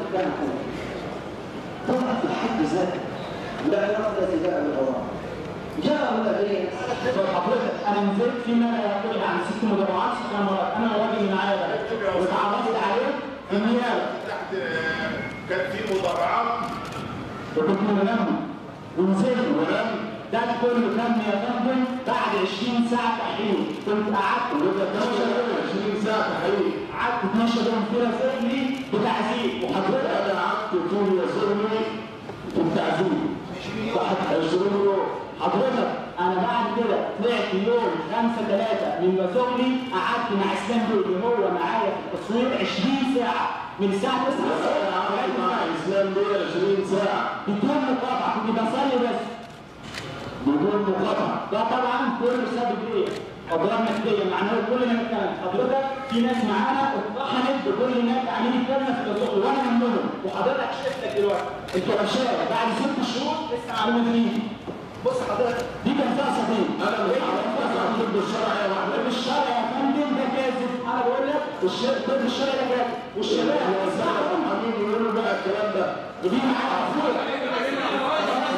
مكان حكومي طبعا في حد ذاته لا الذي جاء بالغرام جاء الذين حضرتك انا نزلت في ما لا يقل عن ست مجموعات ست مرات انا الراجل اللي معايا ده واتعرفت عليه في النيابه تحت كان في مدرعات وكنت ملم ونزلت ولم ده كله تم يا فندم بعد 20 ساعه تحقيق كنت قعدت 20 ساعه تحقيق قعدت 12 يوم كده فعلي بتعذيب وحضرتك انا قعدت طول يصيرني في التعذيب تحت 20 يوم حضرتك انا بعد كده طلعت يوم 5 3 من بازوغلي قعدت مع اسلام اللي هو معايا في التصوير 20 ساعه من الساعه 9 انا قعدت مع اسلام دول 20 ساعه بدون مقاطعه كنت بصلي بس بدون مقاطعه ده طبعا كل سبب ايه؟ اضرار ماديه معناه كل ما نتكلم حضرتك في ناس معانا اتطحنت بكل الناس عاملين يتكلم في التصوير وانا منهم وحضرتك شفتك دلوقتي الكراشات بعد ست شهور لسه معلومه فيه بص حضرتك دي كان فيها صديق انا مش عارف الطب الشرعي يا واحد الطب الشرعي يا فندم ده كاذب انا بقول لك الش- الطب الشرعي ده كاذب والشباب والزعم حبيبي يقولوا بقى الكلام ده ودي معاك اخويا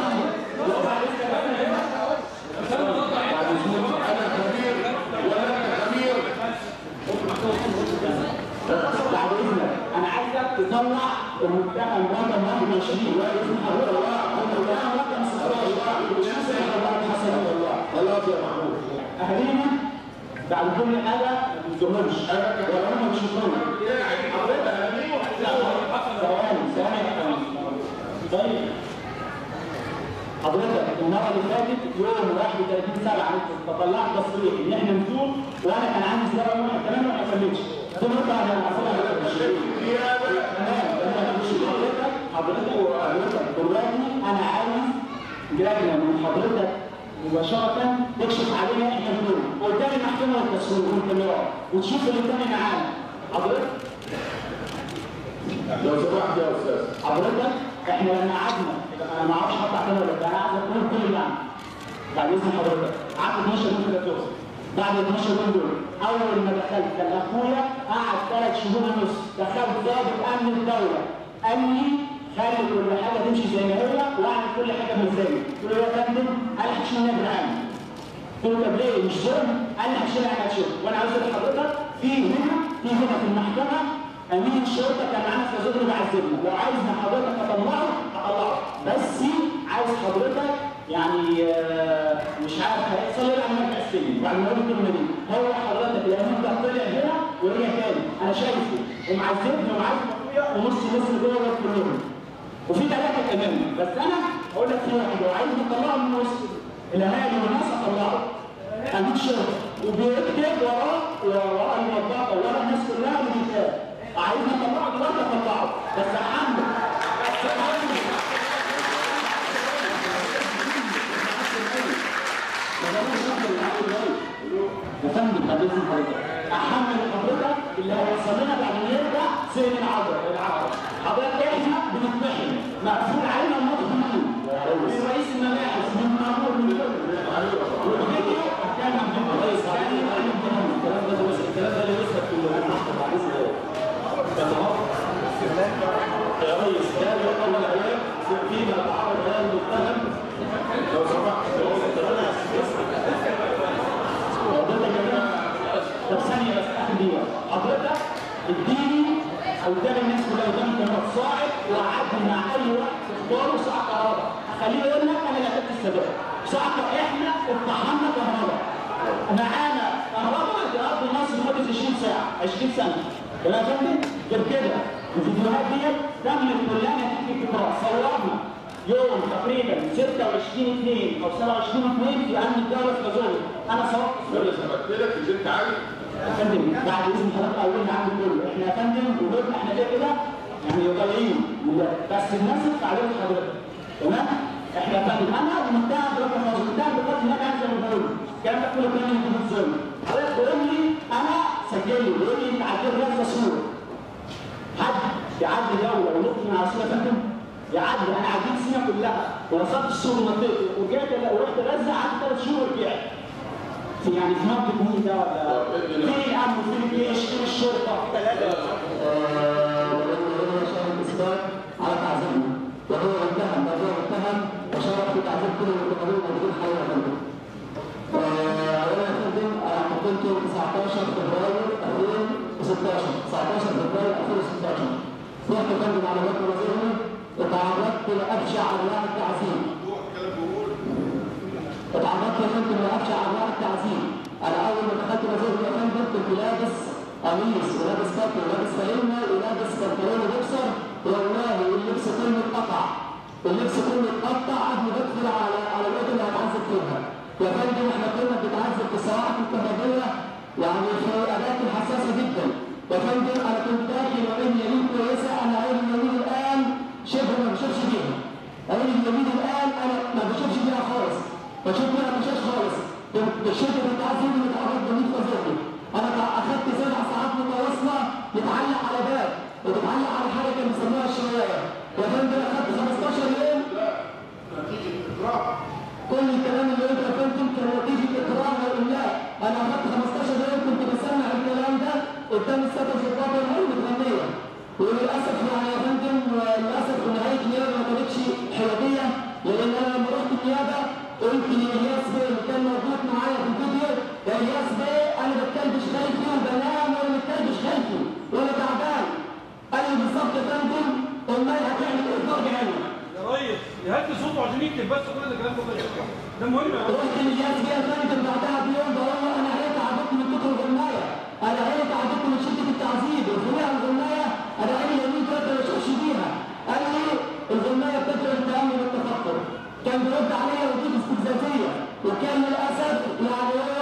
انا كبير ولا انت كبير بعد اذنك انا عايزك تطلع المتهم رقم 21 واقف حضرتك المتهم رقم 16 مش حسن الله حسن الله خلاص يا محمود اهالينا بعد كل حاجه ما بيزورهمش ولا هم بيشوفونا ثواني ثواني يا فندم. طيب حضرتك المره اللي فاتت يوم 31 7 فطلعت تصريح ان احنا نزور وانا كان عندي زياره يوم كمان ما كملتش دي نقطه انا هقفلها تمام انا مش حضرتك حضرتك وحضرتك دلوقتي انا عايز لجنه من حضرتك مباشرة تكشف علينا احنا اليوم قدام المحكمة والتصوير والكاميرات وتشوف اللي تاني معانا حضرتك لو سمحت يا استاذ حضرتك احنا لما قعدنا انا ما اعرفش اقطع كده ولا لا انا عايز اقول كل اللي عندي بعد اذن حضرتك قعدت 12 يوم كده توصل بعد ال 12 يوم دول اول ما دخلت كان اخويا قعد ثلاث شهور ونص دخلت ضابط امن الدوله قال لي خلي كل حاجه تمشي زي ما هي واعمل كل حاجه ملزمه قلت له يا فندم قال لي هشيل يا جدعان قلت له طب ليه مش ظلم؟ قال لي هشيل انا هشيل وانا عاوز اقول لحضرتك في هنا في هنا في المحكمه امين الشرطه كان معانا في زوجنا بعذبنا لو عايز من حضرتك اطلعه هطلعه بس عايز حضرتك يعني آه، مش عارف هيحصل ايه لما ارجع السجن بعد ما اقول الكلمه دي هو حضرتك الامين ده طلع هنا ورجع تاني انا شايفه ومعذبني ومعذب اخويا ونص نص جوه كلهم وفي ثلاثه كمان بس انا هقول لك في واحد لو عايز نطلعه من وسط الاهالي والناس اطلعه امين شرطه وبيكتب وراه وراه الموظفه ورا الناس كلها اللي بيتابع عايز نطلعه دلوقتي اطلعه بس احمل بس احمل يا فندم بعد اذن حضرتك احمل حضرتك اللي هيوصل لنا بعد ما نرجع سجن العبر العبر حضرتك احنا بنتمحن مقفول علينا المدخل من رئيس المباحث من مامور من كل والفيديو كان عبد الرئيس كان عن الكلام ده بس الكلام ده اللي يثبت كله انا هحكم بعد اذن يا ريس ده يقول الايام فيما تعرض هذا المتهم لو سمحت حضرتك يا جماعه طب ثانيه بس اخر دقيقه حضرتك اديني قدام الناس كلها قدام الكاميرات صاعد وقعدني مع اي واحد تختاره ساعه كهرباء اخليه يقول لك انا اللي كنت السبب ساعه احنا اتطحنا كهرباء معانا كهرباء يقضي مصر لمده 20 ساعه 20 سنه كلام يا فندم غير كده الفيديوهات ديت تمت كلها نتيجه الكبرى صورنا يوم تقريبا 26 2 او 27 2 في امن الدوله في غزوه انا صورت انا سمعت لك اللي انت عارف يا فندم بعد اذن حضرتك اولنا عندي كله احنا يا فندم وجودنا احنا كده كده يعني طالعين بس الناس اللي عليهم حضرتك تمام احنا يا فندم انا متهم برقم موجود متهم بالقتل هناك انا زي ما بقول الكلام ده كله كان من الظلم حضرتك بيقول لي انا سجل لي بيقول لي انت عديت رئيس صوره حد يعدي دوله ونقطه من عاصمه يا فندم يعدي انا عديت سينا كلها ووصلت السوق منطقتي ورجعت ورحت غزه قعدت ثلاث شهور ورجعت في يعني في منطقه مين ده ولا فين الامن وفين الجيش فين الشرطه ثلاثه الاثبات على تعذيبه وهو متهم موضوع متهم وشارك في تعذيب كل المتهمين الموجودين حاليا يا فندم. اولا يا فندم انا قدمت 19 فبراير 2016 19 فبراير 2016 رحت يا فندم على مكتب وزيرنا اتعرضت لابشع انواع التعذيب اتعرضت يا فندم لابشع انواع التعذيب انا اول ما دخلت وزيرنا يا فندم كنت لابس قميص ولابس كاب ولابس فانلة ولابس بنطلون وبوكسر والله اللبس كله اتقطع اللبس كله اتقطع قبل ما ادخل على على الاوضه اللي هتعذب فيها يا فندم احنا كنا بنتعذب في السواعد الكهربائيه يعني في اماكن حساسه جدا يا فندم انا كنت داخل وعين يمين كويسه انا عين اليمين الان شبه ما بشوفش فيها عين اليمين الان انا ما بشوفش فيها خالص بشوف فيها مشاش خالص بالشده التعذيب اللي اتعرض لي في وزيرتي انا اخدت سبع ساعات متواصله يتعلق على باب وتتعلق على حاجه كانوا بيسموها الشوايه يا فندم اخدت 15 يوم نتيجة إجراء كل الكلام اللي انت يا فندم كان نتيجه اقرار واملاء انا اخدت 15 يوم كنت بسمع الكلام ده قدام الساده الضباط والعلم الفنيه وللاسف يعني يا فندم للاسف نهايه النيابه ما كانتش حياديه لان انا لما رحت النيابه قلت لالياس بيه اللي كان موجود معايا في الفيديو يا الياس بيه انا بتكلبش خايفي وبنام وانا بتكلبش خايفي وانا تعبان قال لي بالظبط يا فندم امال هتعمل ايه فرج عني يا ريس يهدي صوته عشان يكتب بس كل ده كلام ده ده مهم يا عم. رحت للجهاز بيها فندم بعدها بيوم بقول له انا عيت عبدت من كتر الغنايه انا عيت عبدت من شده التعذيب الغنايه الغنايه انا عيني اليمين كده ما بشوفش بيها قال لي الغنايه بتدعو التامل والتفكر كان بيرد عليا ردود استفزازيه وكان للاسف يعني هو